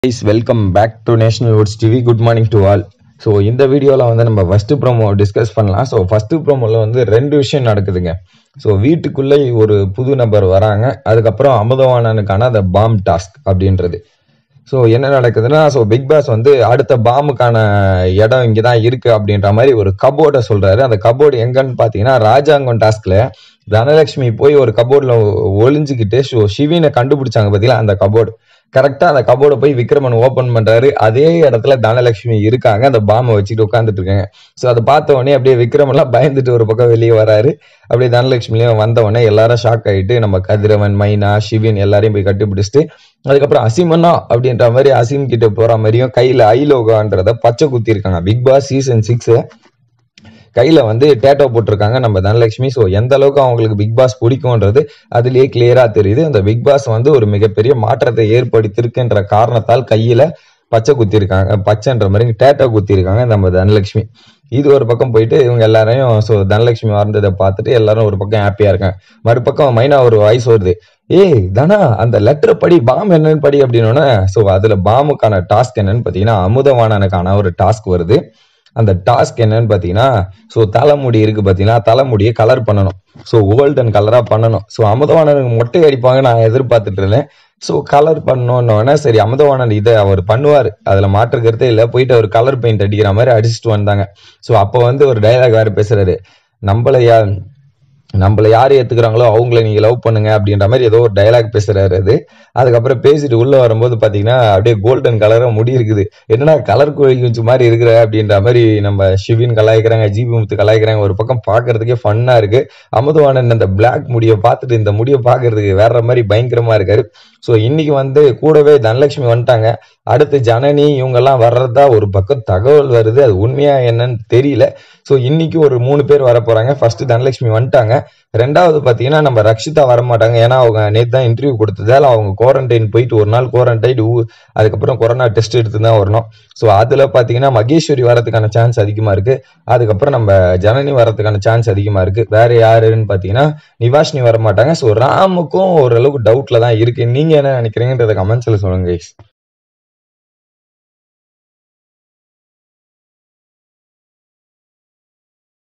Guys welcome back to national woods TV good morning to all so இந்த வீடியோவில் வந்து நம்ம ஃபஸ்ட்டு ப்ரோமோ டிஸ்கஸ் பண்ணலாம் ஸோ ஃபஸ்ட்டு ப்ரோமோவில் வந்து ரெண்டு விஷயம் நடக்குதுங்க ஸோ வீட்டுக்குள்ளே ஒரு புது நபர் வராங்க அதுக்கப்புறம் அமுதவாணனுக்கான அந்த பாம் டாஸ்க் அப்படின்றது ஸோ என்ன நடக்குதுன்னா ஸோ பிக் பாஸ் வந்து அடுத்த பாமுக்கான இடம் இங்கே தான் இருக்கு அப்படின்ற மாதிரி ஒரு கபோர்டை சொல்றாரு அந்த கபோர்டு எங்கன்னு பார்த்தீங்கன்னா ராஜாங்கம் டாஸ்க்ல தனலட்சுமி போய் ஒரு கபோர்டில் ஒளிஞ்சுக்கிட்டு ஸோ சிவினை கண்டுபிடிச்சாங்க பார்த்தீங்களா அந்த கபோர்டு கரெக்டா அந்த கபோர்டை போய் விக்ரமன் ஓபன் பண்றாரு அதே இடத்துல தனலட்சுமி இருக்காங்க அந்த பாம்பை வச்சுட்டு உட்காந்துட்டு இருக்காங்க ஸோ அதை பார்த்த உடனே அப்படியே விக்ரமெல்லாம் பயந்துட்டு ஒரு பக்கம் வெளியே வராரு அப்படியே தனலட்சுமிலையும் வந்த உடனே எல்லாரும் ஷாக் ஆயிட்டு நம்ம கதிரவன் மைனா சிவின் எல்லாரையும் போய் கட்டிப்பிடிச்சிட்டு அதுக்கப்புறம் அசிமன்னா அப்படின்ற மாதிரி அசிம் கிட்ட போற மாதிரியும் கையில ஐலோகான்றத பச்சை குத்தி இருக்காங்க பிக் பாஸ் சீசன் சிக்ஸ் கையில வந்து டேட்டோ போட்டிருக்காங்க நம்ம தனலட்சுமி ஸோ எந்த அளவுக்கு அவங்களுக்கு பிக் பாஸ் பிடிக்கும்ன்றது அதுலயே கிளியரா தெரியுது அந்த பிக் பாஸ் வந்து ஒரு மிகப்பெரிய மாற்றத்தை ஏற்படுத்தியிருக்குன்ற காரணத்தால் கையில பச்சை குத்திருக்காங்க பச்சைன்ற மாதிரி டேட்டோ குத்திருக்காங்க நம்ம தனலட்சுமி இது ஒரு பக்கம் போயிட்டு இவங்க எல்லாரையும் ஸோ தனலட்சுமி வந்ததை பார்த்துட்டு எல்லாரும் ஒரு பக்கம் ஹாப்பியா இருக்காங்க மறுபக்கம் மைனா ஒரு வாய்ஸ் வருது ஏய் தனா அந்த லெட்டர் படி பாம் என்னன்னு படி அப்படின்னோடனே ஸோ அதுல பாமுக்கான டாஸ்க் என்னன்னு பார்த்தீங்கன்னா அமுதவாணனுக்கான ஒரு டாஸ்க் வருது அந்த டாஸ்க் என்னன்னு பார்த்தீங்கன்னா ஸோ தலைமுடி இருக்கு பார்த்தீங்கன்னா தலைமுடியை கலர் பண்ணணும் ஸோ கோல்டன் கலராக பண்ணணும் ஸோ அமுதவாணனுக்கு மொட்டை அடிப்பாங்க நான் எதிர்பார்த்துட்டு இருந்தேன் ஸோ கலர் பண்ணோன்னே சரி அமுதவாணன் இதை அவர் பண்ணுவார் அதில் மாற்றுக்கிறதே இல்லை போயிட்டு அவர் கலர் பெயிண்ட் அடிக்கிற மாதிரி அடிச்சுட்டு வந்தாங்க ஸோ அப்போ வந்து ஒரு டைலாக் வேறு பேசுறாரு நம்மள யா நம்மள யார் ஏத்துக்கிறாங்களோ அவங்கள நீங்க லவ் பண்ணுங்க அப்படின்ற மாதிரி ஏதோ ஒரு டைலாக் பேசுறாரு அது அதுக்கப்புறம் பேசிட்டு உள்ள வரும்போது பாத்தீங்கன்னா அப்படியே கோல்டன் கலரா முடி இருக்குது என்னடா கலர் கோழி குஞ்சு மாதிரி இருக்கிற அப்படின்ற மாதிரி நம்ம சிவின் கலாய்க்கிறாங்க ஜிபி முத்து கலாய்க்கிறாங்க ஒரு பக்கம் பாக்குறதுக்கே ஃபன்னா இருக்கு அமுதவாணன் அந்த பிளாக் முடியை பார்த்துட்டு இந்த முடியை பாக்குறதுக்கு வேற மாதிரி பயங்கரமா இருக்காரு ஸோ இன்னைக்கு வந்து கூடவே தனலட்சுமி வந்துட்டாங்க அடுத்து ஜனனி இவங்கெல்லாம் வர்றதா ஒரு பக்கம் தகவல் வருது அது உண்மையா என்னன்னு தெரியல ஸோ இன்னைக்கு ஒரு மூணு பேர் வர போறாங்க ஃபர்ஸ்ட் தனலட்சுமி வந்துட்டாங்க ரெண்டாவது பார்த்தீங்கன்னா நம்ம ரக்ஷிதா வர மாட்டாங்க ஏன்னா அவங்க நேற்று தான் இன்டர்வியூ கொடுத்ததால அவங்க குவாரண்டைன் போயிட்டு ஒரு நாள் குவாரண்டைன் அதுக்கப்புறம் கொரோனா டெஸ்ட் எடுத்து தான் வரணும் ஸோ அதில் பார்த்தீங்கன்னா மகேஸ்வரி வரதுக்கான சான்ஸ் அதிகமாக இருக்கு அதுக்கப்புறம் நம்ம ஜனனி வரதுக்கான சான்ஸ் அதிகமாக இருக்கு வேற யாருன்னு பார்த்தீங்கன்னா நிவாஷினி வர மாட்டாங்க ஸோ ராமுக்கும் ஓரளவுக்கு டவுட்ல தான் இருக்கு நீங்க என்ன நினைக்கிறீங்கன்றத கமெண்ட்ஸ்ல சொல்லுங்க guys.